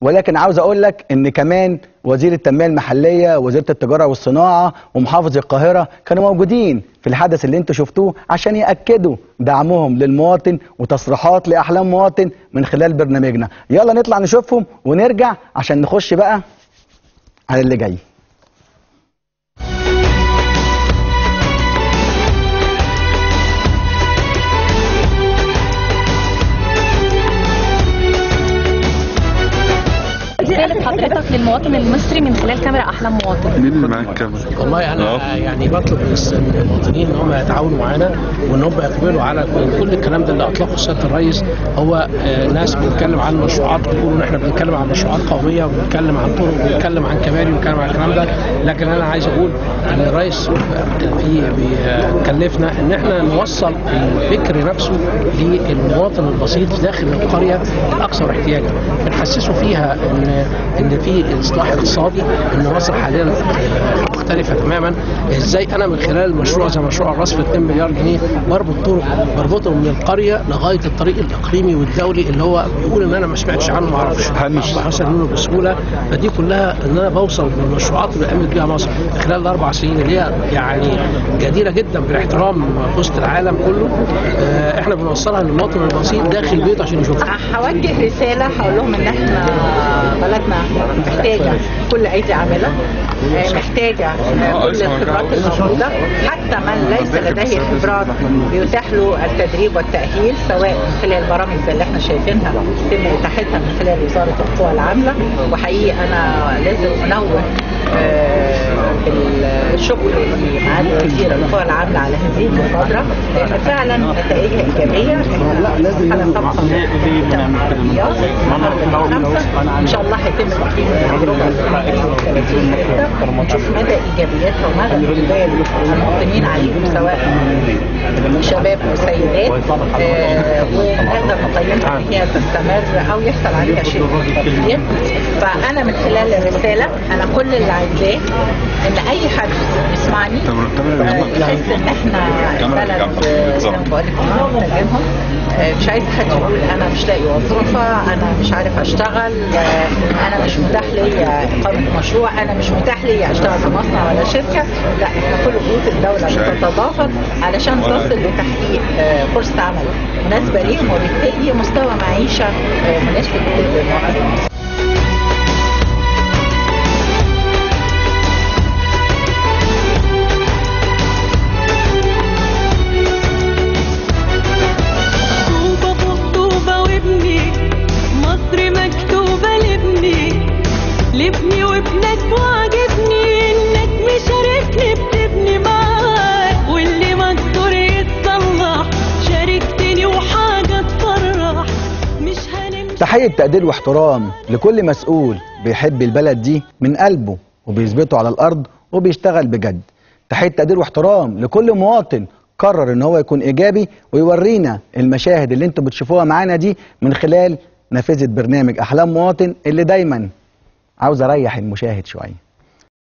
ولكن عاوز اقول لك ان كمان وزير التنميه المحليه وزيره التجاره والصناعه ومحافظ القاهره كانوا موجودين في الحدث اللي انتوا شفتوه عشان ياكدوا دعمهم للمواطن وتصريحات لاحلام مواطن من خلال برنامجنا يلا نطلع نشوفهم ونرجع عشان نخش بقى على اللي جاي رسالة حضرتك للمواطن المصري من خلال كاميرا أحلام مواطن مين اللي معاك كاميرا؟ والله انا آه. يعني بطلب من الس- من المواطنين ان هم يتعاونوا معانا وان هم يقبلوا على كل الكلام ده اللي اطلقه سياده الرئيس هو آه، ناس بتتكلم عن مشروعات بيقولوا ان احنا بنتكلم عن مشروعات قوميه وبنتكلم عن طرق وبنتكلم عن كباري وبنتكلم عن الكلام ده لكن انا عايز اقول ان الرئيس في بيكلفنا ان احنا نوصل الفكر نفسه للمواطن البسيط داخل القريه الاكثر احتياجا بنحسسه فيها ان ان في اصلاح اقتصادي ان مصر حاليا مختلفه تماما ازاي انا من خلال مشروع زي مشروع الرصف 2 مليار جنيه بربط طرق بربطهم من القريه لغايه الطريق الاقليمي والدولي اللي هو بيقول ان انا ما سمعتش عنه ما اعرفش هامش. بحصل منه بسهوله فدي كلها ان انا بوصل بالمشروعات اللي قامت بيها مصر خلال الاربع سنين اللي هي يعني جديره جدا بالاحترام وسط العالم كله آه، احنا بنوصلها للمواطن البسيط داخل بيته عشان يشوفها هوجه رسالة هقول لهم إن إحنا بلدنا محتاجة كل أيدي عاملة آه، محتاجة آه، كل الخبرات الموجودة حتى من ليس لديه خبرات بيتاح له التدريب والتأهيل سواء من خلال برامج زي اللي احنا شايفينها يتم إتاحتها من خلال وزارة القوى العاملة وحقيقي أنا لازم أنوه آه، بالشكر لمعالي وزير القوى العاملة على هذه المبادرة لأن فعلا نتائجها إيجابية لازم طبعا التربيات إن شاء الله هيتم تقييم التجربة في 30 6 نشوف مدى إيجابياتها ومدى إقبال المواطنين عليهم سواء شباب وسيدات آه، ونقدر نقيمها ان هي تستمر او يحصل عليها شيء من التطوير فانا من خلال الرساله انا كل اللي عايزاه ان اي حد يسمعني آه، يحس ان احنا البلد آه، زي ما بقول لك بنترجمهم آه، مش عايز حد يقول انا مش لاقي وظيفه انا مش عارف اشتغل آه، انا مش متاح ليا اقامه مشروع انا مش متاح ليا اشتغل في مصنع ولا شركه لا احنا كل بيوت الدوله بتتضافر علشان تصل لتحقيق آه، فرصه عمل مناسبه ليهم وبالتالي مستوى معيشه آه، مناسب لكل المواطنين طوبة فوق طوبة وابني مصر مكتوبة لابني لابني وابنك وعجبني انك مشاركني بتبني معاك واللي مكسور يتصلح شاركتني وحاجة تفرح مش هنمشي تحية تقدير واحترام لكل مسؤول بيحب البلد دي من قلبه وبيثبته على الأرض وبيشتغل بجد تحية تقدير واحترام لكل مواطن قرر ان هو يكون ايجابي ويورينا المشاهد اللي انتم بتشوفوها معانا دي من خلال نافذة برنامج احلام مواطن اللي دايما عاوز اريح المشاهد شويه